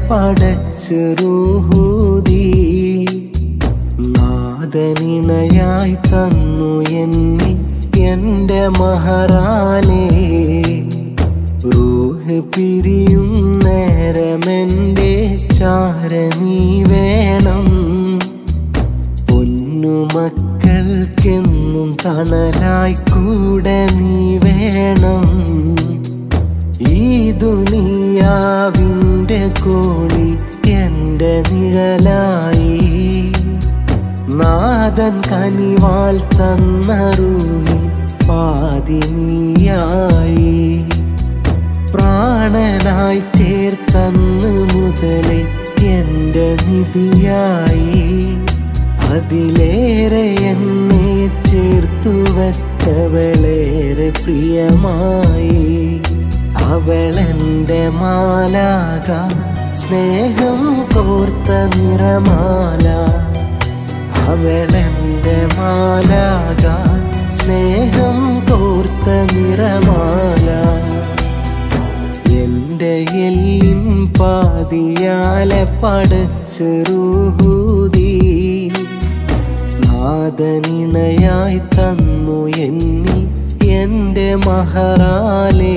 പടച്ച് റൂഹൂതി നാദനിണയായി തന്നു എന്നെ എന്റെ മഹറാലേ റൂഹ് പിരിയും നേരമെന്റെ ചാര നീ വേണം പൊന്നുമക്കൾക്കെന്നും തണലായി കൂടെ നീ വേണം ഈ ദുനിയാവിൻ്റെ കോണി എൻ്റെ നിഴലായി നാദൻ കനിവാൽ തന്നറൂഹി പാതി നീയായി പ്രാണനായി ചേർത്തന്ന് മുതലേ എൻ്റെ നിധിയായി അതിലേറെ എന്നെ ചേർത്തു വച്ചവളേറെ പ്രിയമായി അവളെന്റെ മാലാക സ്നേഹം കോർത്ത നിറമാല അവളെന്റെ മാലാക സ്നേഹം കോർത്ത നിറമാല എന്റെ എല്ലിൻ പാതിയാലെ പടച്ച് റൂഹൂതി നാദനിണയായി തന്നു എന്നി എന്റെ മഹറാലേ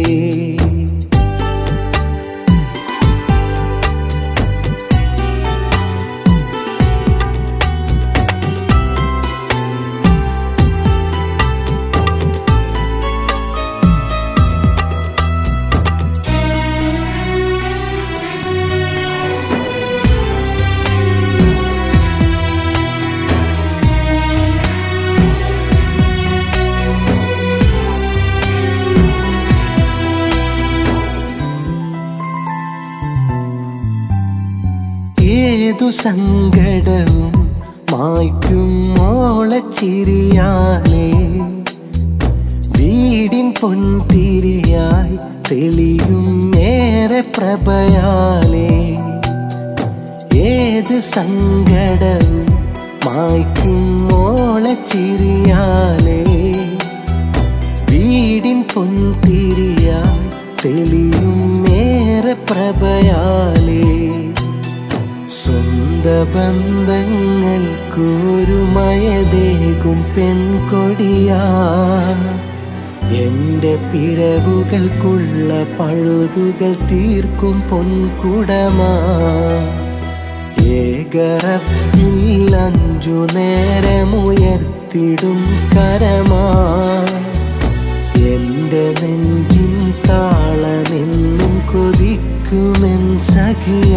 ഏതു സങ്കടവും മായ്ക്കും മോളച്ചിരിയാലേ വീടിൻ പൊൻതിരിയായി തെളിയും ഏറെ പ്രഭയാലേ ഏത് സങ്കടവും മായ്ക്കും മോളച്ചിരിയാലേ വീടിൻ പൊൻതിരിയായി തെളിയും ഏറെ പ്രഭയാലേ സ്വന്ത ബന്ധങ്ങൾക്കൊരുമയതേകും പെൺകൊടിയാ എന്റെ പിഴവുകൾക്കുള്ള പഴുതുകൾ തീർക്കും പൊൻകുടമാ ഏകറപ്പിൽ അഞ്ചു നേരമുയർത്തിടും കരമാ എന്റെ നെഞ്ചിൻ താളമെന്നും കൊതിക്കുമെൻ സഖിയ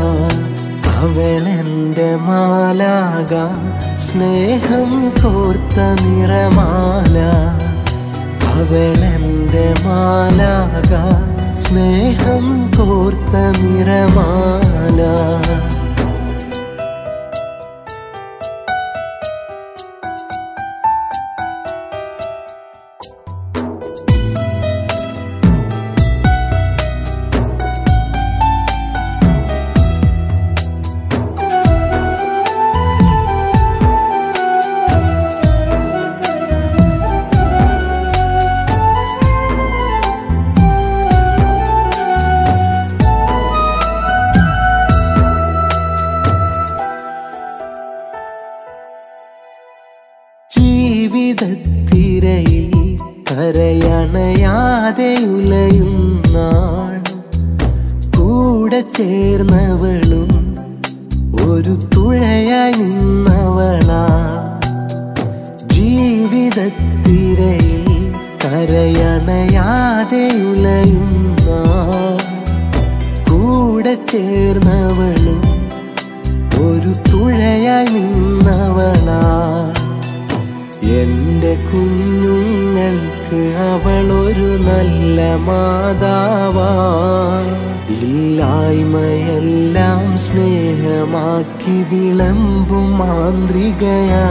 അവളെന്റെ മാലാക സ്നേഹം കോർത്ത നിറമാല അവളെന്റെ മാലാക സ്നേഹം കോർത്ത നിറമാല ജീവിതത്തിരയിൽ കരയണയാതെ ഉലയും നാൾ കൂടെ ചേർന്നവളും ഒരു തുഴയായി നിന്നവളാ ജീവിതത്തിരയിൽ കരയണയാതെ ഉലയും നാൾ കൂടെ ചേർന്നവളും ഒരു തുഴയായി നിന്നവളാ എന്റെ കുഞ്ഞുങ്ങൾക്ക് അവളൊരു നല്ല മാതാവാ ഇല്ലായ്മയെല്ലാം സ്നേഹമാക്കി വിളമ്പും മാന്ത്രികയാ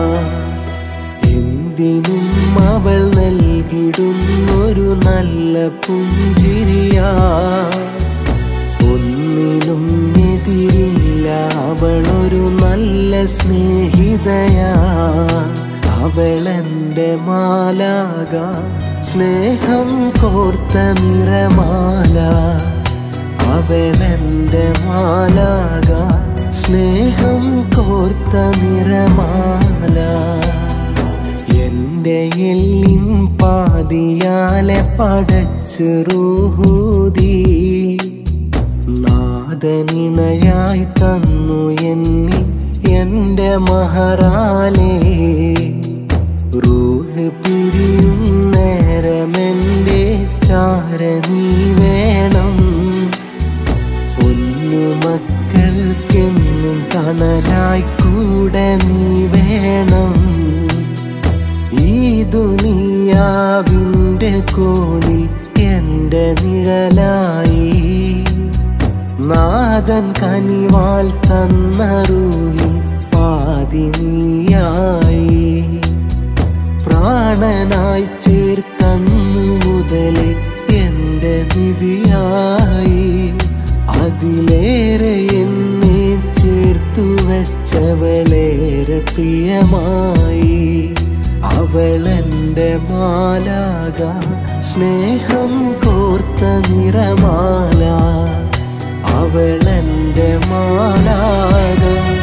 എന്തിനും അവൾ നൽകിടുന്നൊരു നല്ല പുഞ്ചിരിയാ ഒന്നിനും എതിരില്ല അവളൊരു നല്ല സ്നേഹിതയാ അവളെന്റെ മാലാക സ്നേഹം കോർത്ത നിറമാല അവളെന്റെ മാലാക സ്നേഹം കോർത്ത നിറമാല എന്റെ എല്ലിൻ പാതിയാലെ പടച്ച് റൂഹൂതി നാദനിണയായി തന്നു എന്നി എന്റെ മഹറാലേ റൂഹ് പിരിയും നേരമെന്റെ ചാര നീ വേണം പൊന്നുമക്കൾക്കെന്നും തണലായി കൂടെ നീ വേണം ഈ ദുനിയാവിൻ്റെ കോണി എൻ്റെ നിഴലായി നാദൻ കനിവാൽ തന്നറൂവിൽ പാതി നീയായി പ്രാണനായി ചേർത്തന്നു മുതലേ എൻ്റെ നിധിയായി അതിലേറെ എന്നെ ചേർത്തു വെച്ചവളേറെ പ്രിയമായി അവളെന്റെ മാലാക സ്നേഹം കോർത്ത നിറമാല അവളെന്റെ മാലാക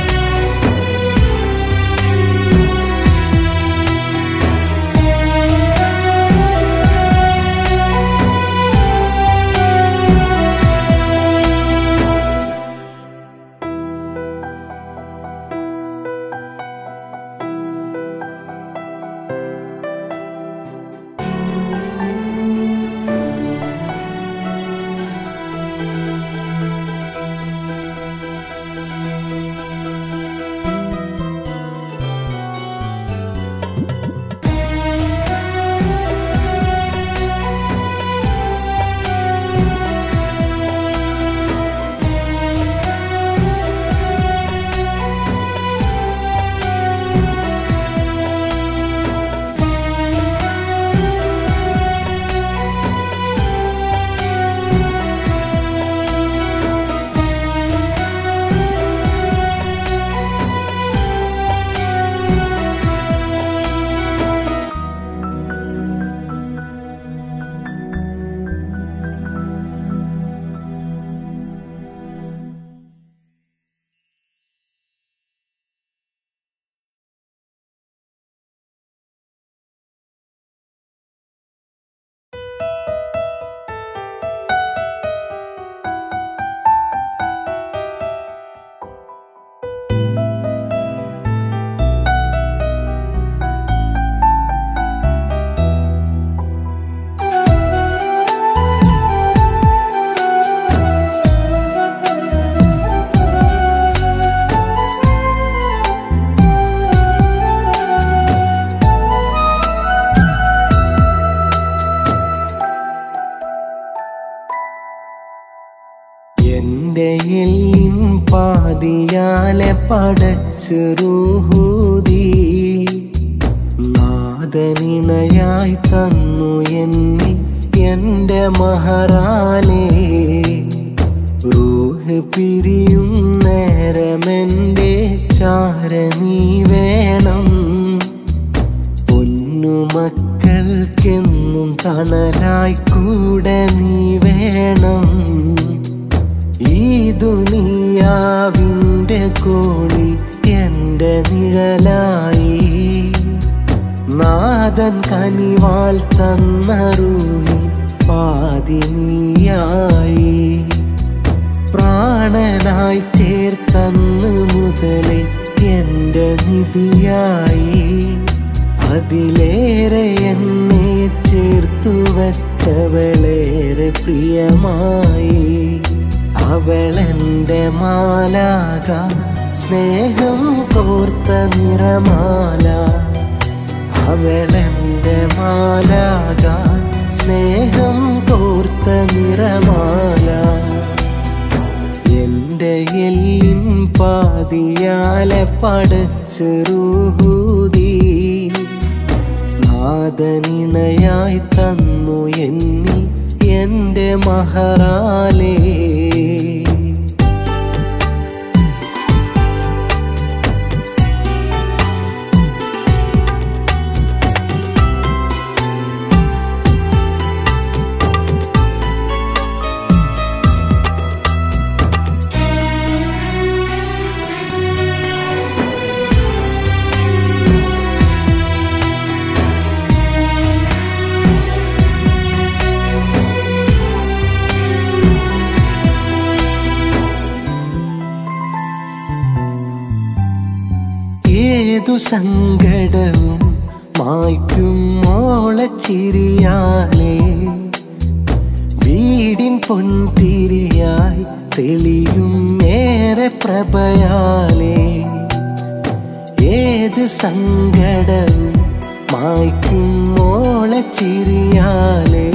എന്റെ എല്ലിൻ പാതിയാലെ പടച്ച് റൂഹൂതി നാദനിണയായി തന്നു എന്നി എന്റെ മഹറാലേ റൂഹ് പിരിയും നേരമെന്റെ ചാര നീ വേണം പൊന്നുമക്കൾക്കെന്നും തണലായി കൂടെ നീ വേണം ഈ ദുനിയാവിൻ്റെ കോണി എൻ്റെ നിഴലായി നാദൻ കനിവാൽ തന്നറൂവിൽ പാതി നീയായി പ്രാണനായി ചേർത്തന്ന് മുതലേ എൻ്റെ നിധിയായി അതിലേറെ എന്നെ ചേർത്തു വച്ചവളേറെ പ്രിയമായി അവളെന്റെ മാലാക സ്നേഹം കോർത്ത നിറമാല അവളെന്റെ മാലാക സ്നേഹം കോർത്ത നിറമാല എന്റെ എല്ലിൻ പാതിയാലെ പടച്ച് റൂഹൂതി നാദനിണയായി തന്നു എന്നി എന്റെ മഹറാലേ ഏതു സങ്കടവും മായ്ക്കും മോളച്ചിരിയാലേ വീടിൻ പൊൻതിരിയായി തെളിയും ഏറെ പ്രഭയാലേ ഏത് സങ്കടവും മായ്ക്കും മോളച്ചിരിയാലേ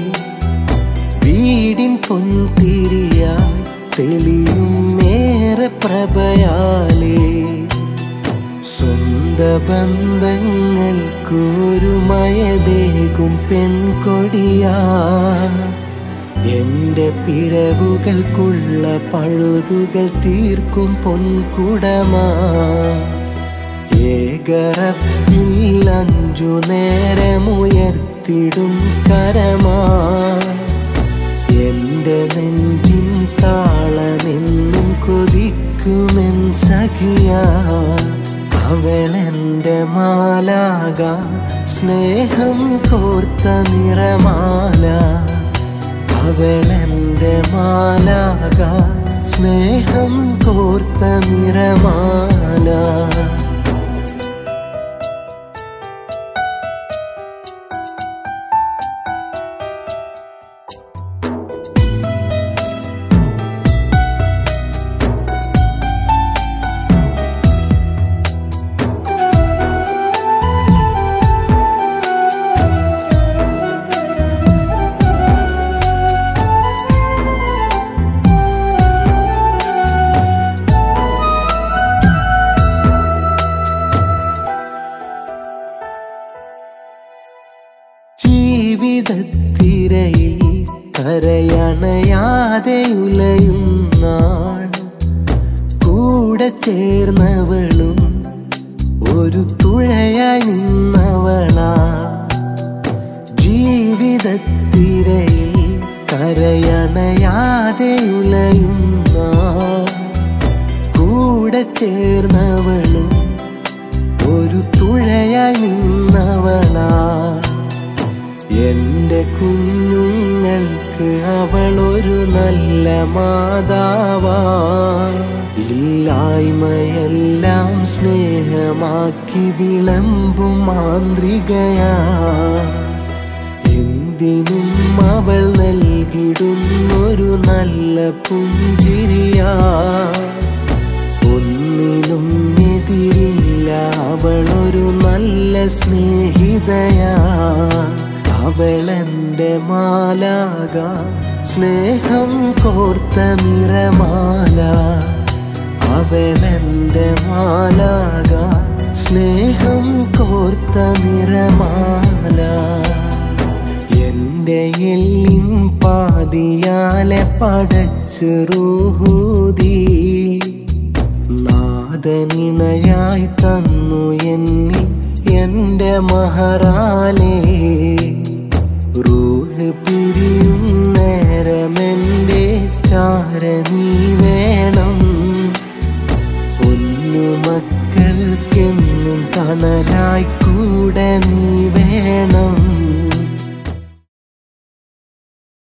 വീടിൻ പൊൻതിരിയായി തെളിയും ഏറെ പ്രഭയാലേ സ്വന്ത ബന്ധങ്ങൾക്കൊരുമയതേകും പെൺകൊടിയാ എന്റെ പിഴവുകൾക്കുള്ള പഴുതുകൾ തീർക്കും പൊൻകുടമാ ഏകറപ്പിൽ അഞ്ചു നേരമുയർത്തിടും കരമാ എന്റെ നെഞ്ചിൻ താളമെന്നും കൊതിക്കുമെൻ സഖിയ അവളെന്റെ മാലാക സ്നേഹം കോർത്ത നിറമാല അവളെന്റെ മാലാക സ്നേഹം കോർത്ത നിറമാല ജീവിതത്തിരയിൽ കരയണയാതെ ഉലയും നാൾ കൂടെ ചേർന്നവളും ഒരു തുഴയായി നിന്നവളാ ജീവിതത്തിരയിൽ കരയണയാതെ ഉലയും നാൾ കൂടെ ചേർന്നവളും ഒരു തുഴയായി നിന്നവളാ എന്റെ കുഞ്ഞുങ്ങൾക്ക് അവളൊരു നല്ല മാതാവാ ഇല്ലായ്മയെല്ലാം സ്നേഹമാക്കി വിളമ്പും മാന്ത്രികയാ എന്തിനും അവൾ നൽകിടുന്നൊരു നല്ല പുഞ്ചിരിയാ ഒന്നിനും എതിരില്ല അവളൊരു നല്ല സ്നേഹിതയാ അവളെന്റെ മാലാക സ്നേഹം കോർത്ത നിറമാല അവളെന്റെ മാലാക സ്നേഹം കോർത്ത നിറമാല എന്റെ എല്ലിൻ പാതിയാലെ പടച്ച് റൂഹൂതി നാദനിണയായി തന്നു എന്നി എന്റെ മഹറാലേ റൂഹ് പിരിയും നേരമെന്റെ ചാര നീ വേണം പൊന്നുമക്കൾക്കെന്നും തണലായി